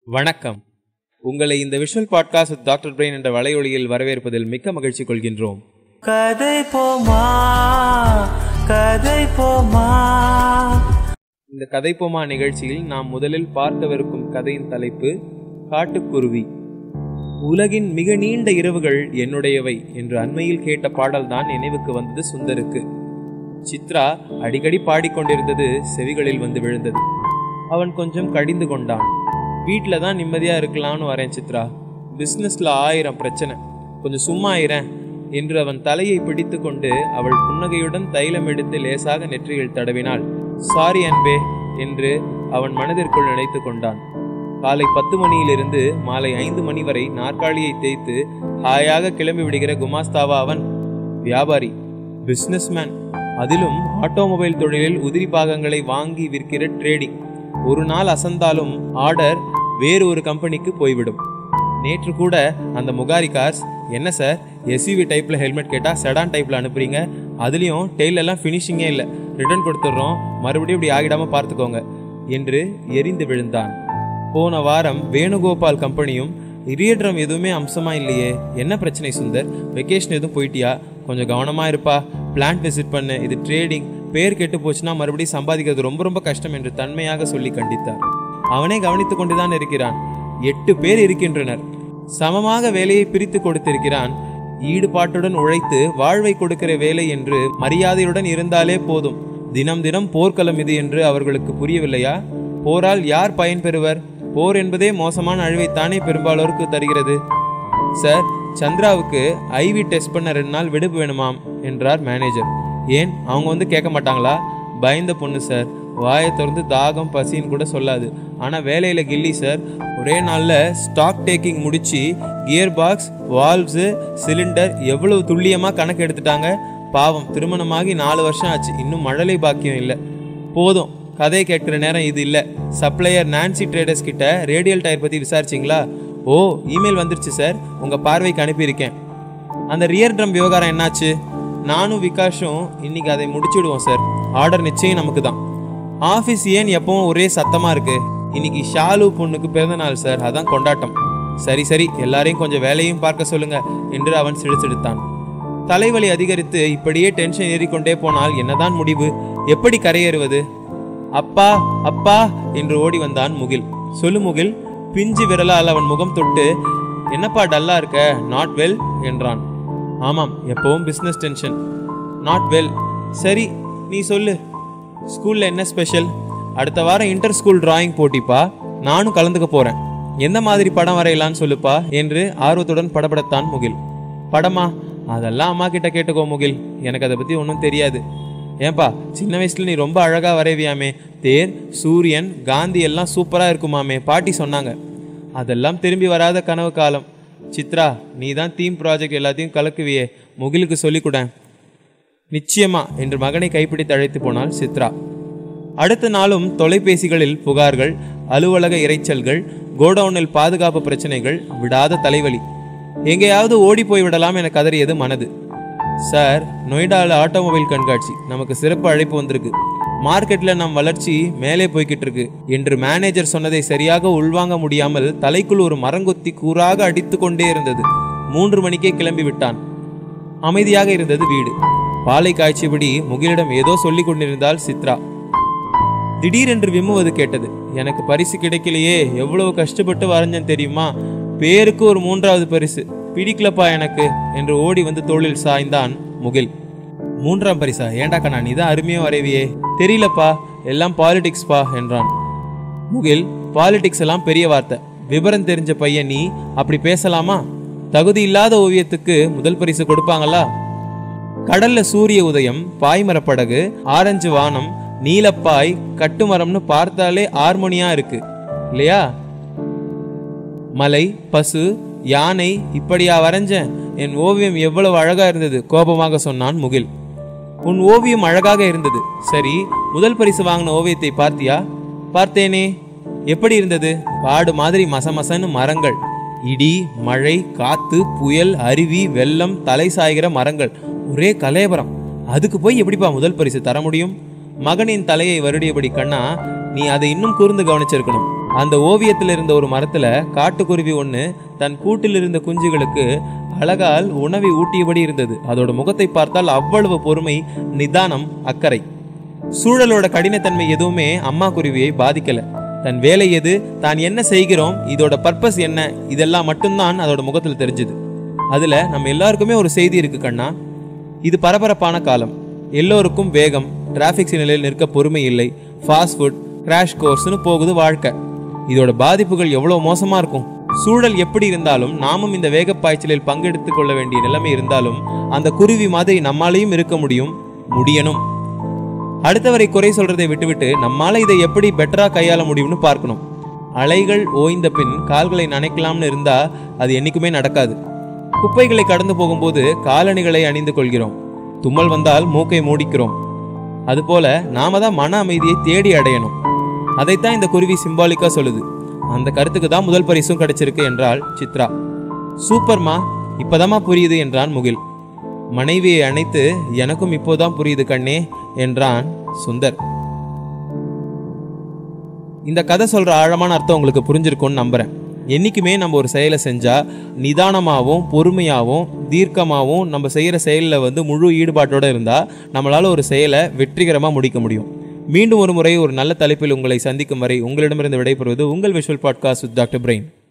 வணக்கம் உங்களை இந்த விஷுவல் பாட்காஸ்ட் டாக்டர் பிரெயின் என்ற வலையொலியில் வரவேற்பதில் மிக்க மகிழ்ச்சி கொள்கின்றோம் கதை போமா கதை போமா இந்த கதைப்போமா நிகழ்ச்சியில் நாம் முதலில் பார்க்கவிருக்கும் கதையின் தலைப்பு காட்டுக்குருவி உலகின் மிக நீண்ட இரவுகள் என்னுடையவை என்று அண்மையில் கேட்ட பாடல்தான் நினைவுக்கு வந்தது சுந்தருக்கு சித்ரா அடிக்கடி பாடிக்கொண்டிருந்தது செவிகளில் வந்து விழுந்தது அவன் கொஞ்சம் கடிந்து கொண்டான் வீட்டில் தான் நிம்மதியா இருக்கலாம்னு வரேன் சித்ரா பிஸ்னஸ்ல ஆயிரம் பிரச்சனை கொஞ்சம் சும்மா ஆயிரேன் என்று அவன் தலையை பிடித்து கொண்டு அவள் புன்னகையுடன் தைலம் எடுத்து லேசாக நெற்றியில் தடவினாள் சாரி அன்பே என்று அவன் மனதிற்குள் நினைத்து கொண்டான் காலை பத்து மணியிலிருந்து மாலை ஐந்து மணி வரை நாற்காலியை தேய்த்து ஹாயாக கிளம்பி விடுகிற குமாஸ்தாவா அவன் வியாபாரி பிசினஸ்மேன் அதிலும் ஆட்டோமொபைல் தொழிலில் உதிரி பாகங்களை வாங்கி விற்கிற ட்ரேடிங் ஒரு நாள் அசந்தாலும் ஆர்டர் வேறு ஒரு கம்பெனிக்கு போய்விடும் நேற்று கூட அந்த முகாரி கார்ஸ் என்ன சார் எஸ்யூவி டைப்ல ஹெல்மெட் கேட்டா செடான் டைப்ல அனுப்புறீங்க அதுலயும் டெய்ல் எல்லாம் ஃபினிஷிங்கே இல்லை ரிட்டர்ன் கொடுத்துட்றோம் மறுபடியும் இப்படி ஆகிடாம பார்த்துக்கோங்க என்று எரிந்து விழுந்தான் போன வாரம் வேணுகோபால் கம்பெனியும் இரியட்ரம் எதுவுமே அம்சமா இல்லையே என்ன பிரச்சனை சுந்தர் வெக்கேஷன் எதுவும் போயிட்டியா கொஞ்சம் கவனமா இருப்பா பிளான்ட் விசிட் பண்ணு இது ட்ரேடிங் பேர் கெட்டு போச்சுன்னா மறுபடியும் சம்பாதிக்கிறது ரொம்ப ரொம்ப கஷ்டம் என்று தன்மையாக சொல்லி கண்டித்தார் அவனே கவனித்துக் கொண்டுதான் இருக்கிறான் எட்டு பேர் இருக்கின்றனர் சமமாக வேலையை பிரித்து கொடுத்திருக்கிறான் ஈடுபாட்டுடன் உழைத்து வாழ்வை கொடுக்கிற வேலை என்று மரியாதையுடன் இருந்தாலே போதும் தினம் தினம் போர்க்களம் இது என்று அவர்களுக்கு புரியவில்லையா போரால் யார் பயன் பெறுவர் போர் என்பதே மோசமான அழிவைத்தானே பெரும்பாலோருக்கு தருகிறது சார் சந்திராவுக்கு ஐவி டெஸ்ட் பண்ண ரெண்டு நாள் விடுப்பு வேணுமாம் என்றார் மேனேஜர் ஏன் அவங்க வந்து கேட்க மாட்டாங்களா பயந்த பொண்ணு சார் வாயை திறந்து தாகம் பசின்னு கூட சொல்லாது ஆனால் வேலையில் கில்லி சார் ஒரே நாளில் ஸ்டாக் டேக்கிங் முடிச்சு கியர் பாக்ஸ் வால்வ்ஸு சிலிண்டர் எவ்வளவு துல்லியமாக கணக்கு எடுத்துட்டாங்க பாவம் திருமணமாகி நாலு வருஷம் ஆச்சு இன்னும் மழலை பாக்கியம் இல்லை போதும் கதை கேட்கிற நேரம் இது இல்லை சப்ளையர் நான்சி ட்ரேடர்ஸ் கிட்ட ரேடியல் டயர் பற்றி விசாரிச்சிங்களா ஓ இமெயில் வந்துருச்சு சார் உங்கள் பார்வைக்கு அனுப்பியிருக்கேன் அந்த ரியர் ட்ரம் விவகாரம் என்னாச்சு நானும் விகாஷும் இன்னைக்கு அதை முடிச்சுடுவோம் சார் ஆர்டர் நிச்சயம் நமக்கு தான் ஆஃபீஸ் ஏன் எப்பவும் ஒரே சத்தமாக இருக்கு இன்னைக்கு ஷாலு பொண்ணுக்கு பிறந்த நாள் சார் அதான் கொண்டாட்டம் சரி சரி எல்லாரையும் கொஞ்சம் வேலையும் பார்க்க சொல்லுங்க என்று அவன் சிடுசிடுத்தான் தலைவலி அதிகரித்து இப்படியே டென்ஷன் ஏறிக்கொண்டே போனால் என்னதான் முடிவு எப்படி கரையேறுவது அப்பா அப்பா என்று ஓடி வந்தான் முகில் சொல்லு முகில் பிஞ்சு விரலால் அவன் முகம் தொட்டு என்னப்பா டல்லா இருக்க நாட் வெல் என்றான் ஆமாம் எப்பவும் பிஸ்னஸ் டென்ஷன் நாட் வெல் சரி நீ சொல்லு ஸ்கூல்ல என்ன ஸ்பெஷல் அடுத்த வாரம் இன்டர் ஸ்கூல் டிராயிங் போட்டிப்பா நானும் கலந்துக்க போறேன் எந்த மாதிரி படம் வரையலான்னு சொல்லுப்பா என்று ஆர்வத்துடன் படபடத்தான் முகில் படமா அதெல்லாம் அம்மா கிட்ட கேட்டுக்கோ முகில் எனக்கு அதை பத்தி ஒன்றும் தெரியாது ஏன்பா சின்ன வயசுல நீ ரொம்ப அழகா வரைவியாமே தேர் சூரியன் காந்தி எல்லாம் சூப்பரா இருக்குமாமே பாட்டி சொன்னாங்க அதெல்லாம் திரும்பி வராத கனவு காலம் சித்ரா நீ தான் தீம் ப்ராஜெக்ட் எல்லாத்தையும் கலக்குவியே முகிலுக்கு சொல்லிக் கொட நிச்சயமா என்று மகனை கைப்பிடித்து அழைத்து போனாள் சித்ரா அடுத்த நாளும் தொலைபேசிகளில் புகார்கள் அலுவலக இரைச்சல்கள் கோடவுனில் பாதுகாப்பு பிரச்சனைகள் விடாத தலைவலி எங்கேயாவது ஓடி போய் விடலாம் என கதறியது மனது சார் நொய்டாவில் ஆட்டோமொபைல் கண்காட்சி நமக்கு சிறப்பு அழைப்பு வந்திருக்கு மார்க்கெட்ல நம் வளர்ச்சி மேலே போய்கிட்டு இருக்கு என்று மேனேஜர் சொன்னதை சரியாக உள்வாங்க முடியாமல் தலைக்குள் ஒரு மரங்கொத்தி கூறாக அடித்து கொண்டே இருந்தது மூன்று மணிக்கே கிளம்பி விட்டான் அமைதியாக இருந்தது வீடு பாலை காய்ச்சியபடி முகிலிடம் ஏதோ சொல்லிக் கொண்டிருந்தாள் சித்ரா திடீரென்று விம்முவது கேட்டது எனக்கு பரிசு கிடைக்கலையே எவ்வளவு கஷ்டப்பட்டு வரைஞ்சேன் தெரியுமா பேருக்கு ஒரு மூன்றாவது பரிசு பிடிக்கலப்பா எனக்கு என்று ஓடி வந்து தோளில் சாய்ந்தான் முகில் மூன்றாம் பரிசா ஏண்டா கண்ணா நீ தான் அருமையா வரைவியே தெரியலப்பா எல்லாம் பாலிடிக்ஸ்பா என்றான் முகில் பாலிடிக்ஸ் எல்லாம் பெரிய வார்த்தை விவரம் தெரிஞ்ச பையன் நீ அப்படி பேசலாமா தகுதி இல்லாத ஓவியத்துக்கு முதல் பரிசு கொடுப்பாங்களா கடல்ல சூரிய உதயம் பாய்மரப்படகு ஆரஞ்சு வானம் நீலப்பாய் கட்டுமரம்னு பார்த்தாலே ஹார்மோனியா இருக்கு இல்லையா மலை பசு யானை இப்படியா வரைஞ்சேன் என் ஓவியம் எவ்வளவு அழகா இருந்தது கோபமாக சொன்னான் முகில் உன் ஓவியம் அழகாக இருந்தது சரி முதல் பரிசு வாங்கின ஓவியத்தை பார்த்தியா பார்த்தேனே எப்படி இருந்தது காடு மாதிரி மசமசன்னு மரங்கள் இடி மழை காத்து புயல் அருவி வெள்ளம் தலை சாய்கிற மரங்கள் ஒரே கலேபரம் அதுக்கு போய் எப்படிப்பா முதல் பரிசு தர முடியும் மகனின் தலையை வருடியபடி கண்ணா நீ அதை இன்னும் கூர்ந்து கவனிச்சிருக்கணும் அந்த ஓவியத்தில் இருந்த ஒரு மரத்துல காட்டுக்குருவி ஒன்று தன் கூட்டில் இருந்த குஞ்சுகளுக்கு அழகால் உணவை ஊட்டியபடி இருந்தது அதோட முகத்தை பார்த்தால் அவ்வளவு பொறுமை நிதானம் அக்கறை சூழலோட கடினத்தன்மை எதுவுமே அம்மா குருவியை பாதிக்கல தன் வேலை எது தான் என்ன செய்கிறோம் இதோட பர்பஸ் என்ன இதெல்லாம் மட்டும்தான் அதோட முகத்தில் தெரிஞ்சுது அதுல நம்ம எல்லாருக்குமே ஒரு செய்தி இருக்கு கண்ணா இது பரபரப்பான காலம் எல்லோருக்கும் வேகம் டிராஃபிக் சிக்னலில் நிற்க பொறுமை இல்லை ஃபாஸ்ட் ஃபுட் கிராஷ் கோர்ஸ்னு போகுது வாழ்க்கை இதோட பாதிப்புகள் எவ்வளவு மோசமா இருக்கும் சூழல் எப்படி இருந்தாலும் நாமும் இந்த வேகப் பாய்ச்சலில் பங்கெடுத்துக் கொள்ள வேண்டிய நிலைமை இருந்தாலும் அந்த குருவி மாதிரி நம்மாலையும் இருக்க முடியும் முடியணும் அடுத்தவரை குறை சொல்றதை விட்டுவிட்டு நம்மால இதை எப்படி பெட்டரா கையாள முடியும்னு பார்க்கணும் அலைகள் ஓய்ந்த பின் கால்களை நனைக்கலாம்னு இருந்தா அது என்னைக்குமே நடக்காது குப்பைகளை கடந்து போகும்போது காலணிகளை அணிந்து கொள்கிறோம் தும்மல் வந்தால் மூக்கை மூடிக்கிறோம் அதுபோல நாம தான் மன அமைதியை தேடி அடையணும் அதைத்தான் இந்த குருவி சிம்பாலிக்கா சொல்லுது அந்த கருத்துக்கு தான் முதல் பரிசும் கிடைச்சிருக்கு என்றாள் சித்ரா சூப்பர்மா இப்பதாம்மா புரியுது என்றான் முகில் மனைவியை அணைத்து எனக்கும் இப்போதான் புரியுது கண்ணே என்றான் சுந்தர் இந்த கதை சொல்ற ஆழமான அர்த்தம் உங்களுக்கு புரிஞ்சிருக்கும்னு நம்புறேன் என்னைக்குமே நம்ம ஒரு செயலை செஞ்சா நிதானமாகவும் பொறுமையாகவும் தீர்க்கமாகவும் நம்ம செய்யற செயலில் வந்து முழு ஈடுபாட்டோட இருந்தா நம்மளால ஒரு செயலை வெற்றிகரமாக முடிக்க முடியும் மீண்டும் ஒரு முறை ஒரு நல்ல தலைப்பில் உங்களை சந்திக்கும் வரை உங்களிடமிருந்து விடைபெறுவது உங்கள் விஷுவல் பாட்காஸ்ட் டாக்டர் பிரெயின்